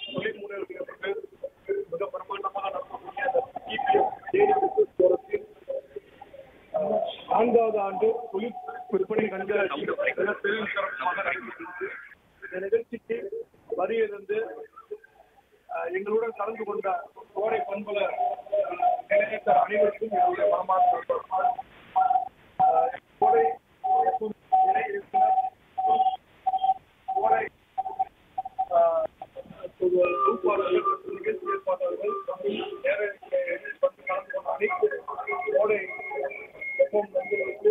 தொழில் முன்னேற்றத்திற்கு மிக பிரமாண்டமாக நடத்தக்கூடிய அந்த TPM தேனி business forum-த்தில், அஹ், நான்காவது ஆண்டு தொழில் விற்பனை கண்காட்சி மிக பெரும் சிறப்பாக நடைபெற்றது இந்த நிகழ்ச்சிக்கு வருகிறது அஹ், எங்களுடன் கலந்து கொண்ட கோடை பண்பல நிலையத்த அனைவருக்கும் என்னுடைய மனமார்ந்த நன்றி. அஹ், கோடை இணை இயக்குனர் கோடை அஹ், தொகுப்பாளர்கள் மற்றும் நிகழ்ச்சி ஏற்பாட்டாளர்கள் மற்றும் நேரடியாக வந்து கலந்து கொண்ட அனைத்து கோடை எஃப்எம் நண்பர்களுக்கு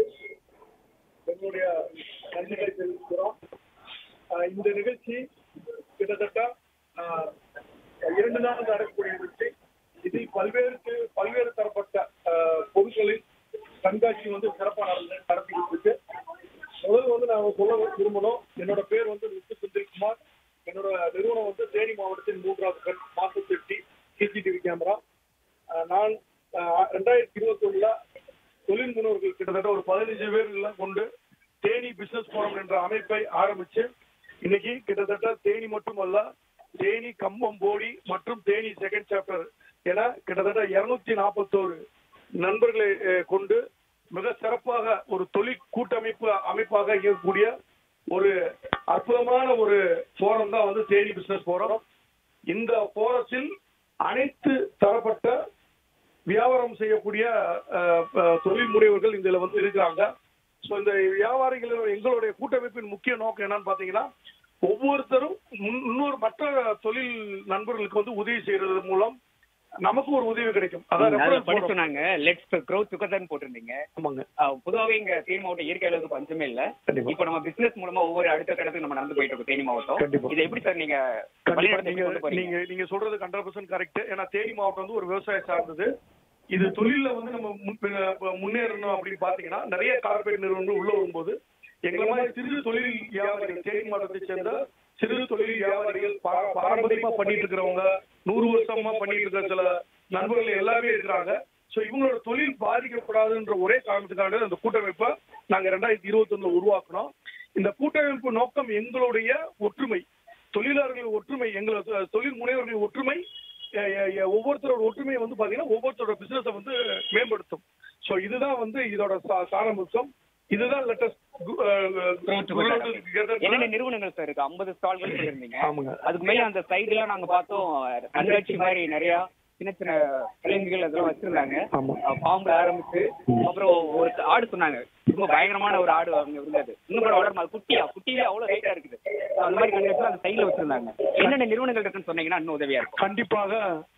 எங்களுடைய நன்றிகளை தெரிவிக்கிறோம் அஹ், இந்த நிகழ்ச்சி கிட்டத்தட்ட அஹ், இரண்டு நாள் நடக்கக்கூடிய நிகழ்ச்சி இதில் பல்வேறு பல்வேறு தரப்பட்ட அஹ், பொருட்களின் கண்காட்சி வந்து சிறப்பாக நடந்து நடத்திக்கிட்டு இருக்கு முதல்ல வந்து நான் சொல்ல விரும்பணும் என்னோட பேர் வந்து வித்து சுந்தரிக்குமார் என்னோட நிறுவனம் வந்து தேனி மாவட்டத்தின் மூன்றாவது கண் மாசத்தெட்டி சிசிடிவி கேமரா அஹ், நான் அஹ், ரெண்டாயிரத்தி இருபத்தி ஒண்ணுல தொழில் முன்னோர்கள் கிட்டத்தட்ட ஒரு பதினஞ்சு பேர் எல்லாம் கொண்டு தேனி பிசினஸ் போரம் என்ற அமைப்பை ஆரம்பிச்சு இன்னைக்கு கிட்டத்தட்ட தேனி மட்டுமல்ல தேனி கம்பம் போடி மற்றும் தேனி செகண்ட் சாப்டர் என கிட்டத்தட்ட இருநூத்தி நாற்பத்தோரு நண்பர்களை அஹ், கொண்டு மிக சிறப்பாக ஒரு தொழில் கூட்டமைப்பு அமைப்பாக இயக்கக்கூடிய ஒரு அற்புதமான ஒரு போரம் தான் வந்து தேனி பிசினஸ் போரம் இந்த போரத்தில் அனைத்து தரப்பட்ட வியாபாரம் செய்யக்கூடிய அஹ், அஹ், தொழில் முனைவர்கள் இதுல வந்து இருக்கிறாங்க ஸோ இந்த வியாபாரிகள் எங்களுடைய கூட்டமைப்பின் முக்கிய நோக்கம் என்னன்னு பாத்தீங்கன்னா ஒவ்வொருத்தரும் முன்- இன்னொரு மற்ற தொழில் நண்பர்களுக்கு வந்து உதவி செய்யறது மூலம் நமக்கு ஒரு உதவி கிடைக்கும் அதான் அதுல reference படிச்சு போடுறோம். சொன்னாங்க லெட்ஸ் க்ரோத் டுகெதர்னு போட்டிருந்தீங்க ஆமாங்க அஹ் பொதுவாவே இங்க தேனி மாவட்டம் இயற்கை அளவுக்கு பஞ்சமே இல்ல கண்டிப்பா. இப்ப நம்ம பிசினஸ் மூலமா ஒவ்வொரு அடுத்த கடத்துக்கு நம்ம நடந்து போயிட்டு இருக்கோம் தேனி மாவட்டம் கண்டிப்பா. இதை எப்படி சார் நீங்க கண்டிப்பா வழிநடத்தி நீங்க கொண்டு போறீங்க நீங்க நீங்க சொல்றது ஹண்ட்ரட் பர்சன்ட் கரெக்ட் ஏன்னா தேனி மாவட்டம் வந்து ஒரு விவசாயம் சார்ந்தது இது தொழில வந்து நம்ம முன்- பின்ன- முன்னேறணும் அப்படின்னு பாத்தீங்கன்னா நிறைய கார்பரேட் நிறுவனங்கள் உள்ள வரும்போது எங்களை மாதிரி சிறு தொழில் வியாபாரிகள் தேனி மாவட்டத்தை சேர்ந்த சிறு தொழில் வியாபாரிகள் பா- பாரம்பரியமா பண்ணிட்டு இருக்கிறவங்க நூறு வருஷமா பண்ணிட்டு இருக்கிற சில நண்பர்கள் எல்லாமே இருக்கிறாங்க சோ இவங்களோட தொழில் பாதிக்கப்படாதுன்ற ஒரே காரணத்துக்காக அந்த கூட்டமைப்பை நாங்க ரெண்டாயிரத்தி இருபத்தி உருவாக்குனோம் இந்த கூட்டமைப்பு நோக்கம் எங்களுடைய ஒற்றுமை தொழிலாளர்கள் ஒற்றுமை எங்களோட தொழில் முனைவர்களின் ஒற்றுமை அஹ், அஹ், அஹ், ஒவ்வொருத்தரோட ஒற்றுமை வந்து பாத்தீங்கன்னா ஒவ்வொருத்தரோட பிசினஸை வந்து மேம்படுத்தும் சோ இதுதான் வந்து இதோட சா- சாரம்சம் இதுதான் லெட்டஸ்ட் என்னென்ன நிறுவனங்கள் சார் இருக்கு ஐம்பது ஸ்டால்கள் சொல்லியிருந்தீங்க ஆமாங்க அதுக்கு மேல அந்த சைடுலாம் நாங்க பார்த்தோம் கண்காட்சி மாதிரி நிறைய சின்ன சின்ன விலங்குகள் அதெல்லாம் வச்சிருந்தாங்க ஆமா. அஹ் பாம்புல ஆரம்பிச்சு அப்புறம் ஒரு ஆடு சொன்னாங்க ரொம்ப பயங்கரமான ஒரு ஆடு அங்க இருந்தது இன்னும் கூட வளரும் அது குட்டியா குட்டியில அவ்வளவு ரைட்டா இருக்குது அந்த மாதிரி கண்காட்சி அந்த சைடுல வச்சிருந்தாங்க என்னென்ன நிறுவனங்கள் இருக்குன்னு சொன்னீங்கன்னா இன்னும் உதவியா இருக்கும் கண்டிப்பாக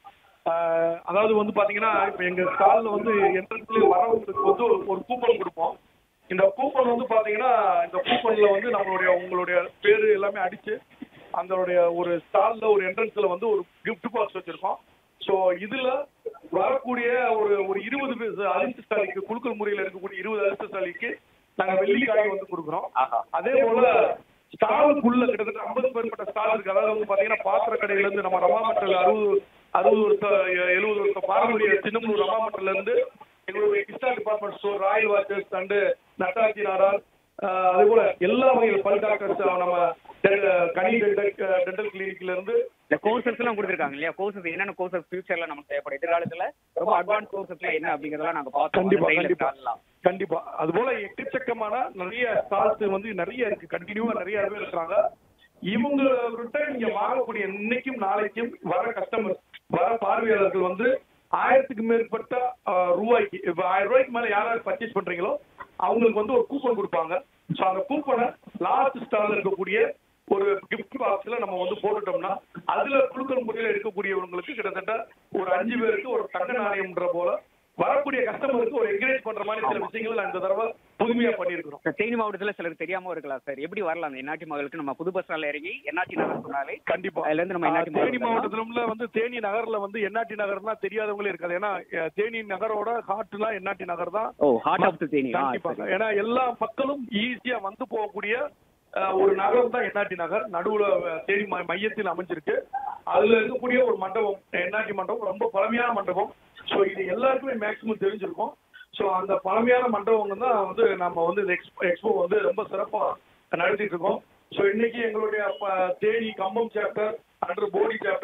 ஆஹ், அதாவது வந்து பாத்தீங்கன்னா இப்ப எங்க ஸ்டால்ல வந்து என்ட்ரன்ஸ்ல வரவங்களுக்கு வந்து ஒரு- ஒரு கூப்பன் கொடுப்போம் இந்த கூப்பன் வந்து பாத்தீங்கன்னா இந்த கூப்பன்ல வந்து நம்மளுடைய உங்களுடைய பேரு எல்லாமே அடிச்சு அதனுடைய ஒரு ஸ்டால்ல ஒரு என்ட்ரன்ஸ்ல வந்து ஒரு கிஃப்ட் பாக்ஸ் வச்சிருக்கோம் சோ இதுல வரக்கூடிய ஒரு ஒரு இருபது பேர் அதிர்ஷ்டசாலிக்கு குழுக்கள் முறையில் இருக்கக்கூடிய இருபது அதிர்ஷ்டசாலிக்கு நாங்க வெள்ளிக்காய் வந்து கொடுக்குறோம் ஆஹா. அதே போல ஸ்டாலுக்குள்ள கிட்டத்தட்ட ஐம்பது பேர்பட்ட ஸ்டால் இருக்கு அதாவது வந்து பாத்தீங்கன்னா பாத்திர கடையில இருந்து நம்ம ரமாமட்டல் அறுபது அறுபது வருஷம் எழுபது வருஷம் பாரம்பரிய சின்னமூர் ரமாமட்டல்ல இருந்து எங்களுடைய கிருஷ்ணா டிபார்ட்மெண்ட் ஸ்டோர் ராயல் வாச்சர்ஸ் அண்டு நட்டாஜி நாடார் ஆஹ் அதே போல எல்லா வகையில் பல் டாக்டர்ஸ் நம்ம டெ- கனி டென்டல் டென்டல் கிளினிக்ல இருந்து இந்த கோர்சஸ் எல்லாம் கொடுத்துருக்காங்க இல்லையா கோர்சஸ் என்னென்ன கோர்சஸ் ஃபியூச்சர்ல நமக்கு தேவைப்படும் எதிர்காலத்துல ரொம்ப அட்வான்ஸ் கோர்சஸ் என்ன அப்படிங்கறதெல்லாம் நாங்க பார்த்தோம் கண்டிப்பா அந்த side ல கண்டிப்பா stall எல்லாம். கண்டிப்பா அது போல எக்கச்சக்கமான நிறைய ஸ்டால்ஸ் வந்து நிறைய இருக்கு கண்டினியூவா நிறைய பேர் இருக்காங்க இவங்ககிட்ட நீங்க வாங்கக்கூடிய இன்னைக்கும் நாளைக்கும் வர கஸ்டமர் வர பார்வையாளர்கள் வந்து ஆயிரத்துக்கு மேற்பட்ட அஹ், ரூபாய்க்கு இப்ப ஆயிரம் ரூபாய்க்கு மேல யாராவது பர்ச்சேஸ் பண்றீங்களோ அவங்களுக்கு வந்து ஒரு கூப்பன் கொடுப்பாங்க ஸோ அந்த கூப்பனை லாஸ்ட் ஸ்டால்ல இருக்கக்கூடிய ஒரு கிஃப்ட் பாக்ஸ்ல நம்ம வந்து போட்டுட்டோம்னா அதுல குழுக்கள் முறையில் இருக்கக்கூடியவங்களுக்கு கிட்டத்தட்ட ஒரு அஞ்சு பேருக்கு ஒரு தங்க நாணயம்ன்ற போல வரக்கூடிய கஸ்டமருக்கு ஒரு என்கரேஜ் பண்ற மாதிரி சில விஷயங்களை நான் இந்த தடவை புதுமையா பண்ணியிருக்கிறோம் இப்ப தேனி மாவட்டத்துல சிலருக்கு தெரியாம இருக்கலாம் சார் எப்படி வரலாம் அந்த என்ஆர்டி மகளுக்கு நம்ம புது பஸ் ஸ்டாண்ட்ல இறங்கி என்ஆர்டி நகர் சொன்னாலே கண்டிப்பா அதுல இருந்து நம்ம ஆஹ், என்ஆர்டி தேனி மாவட்டத்துல வந்து தேனி நகர்ல வந்து என்ஆர்டி நகர்னா தெரியாதவங்களே இருக்காது ஏன்னா அஹ், தேனி நகரோட ஹார்ட்னா என்ஆர்டி நகர் தான் ஓ ஹார்ட் ஆஃப் த தேனி ஆ, கண்டிப்பாக சரி. ஏன்னா எல்லா மக்களும் ஈஸியா வந்து போகக்கூடிய அஹ், ஒரு நகரம் தான் என்ஆர்டி நகர் நடுவுல அஹ், தேனி மை- மையத்தில் அமைஞ்சிருக்கு அதுல இருக்கக்கூடிய ஒரு மண்டபம் என்ஆர்டி மண்டபம் ரொம்ப பழமையான மண்டபம் சோ இது எல்லாருக்குமே மேக்சிமம் தெரிஞ்சிருக்கும் சோ அந்த பழமையான மண்டபம் தான் வந்து நம்ம வந்து இந்த எக்ஸ்போ எக்ஸ்போ வந்து ரொம்ப சிறப்பா நடத்திட்டு இருக்கோம் சோ இன்னைக்கு எங்களுடைய ப- தேனி கம்பம் சாப்டர் அன்று போடி சாப்டர்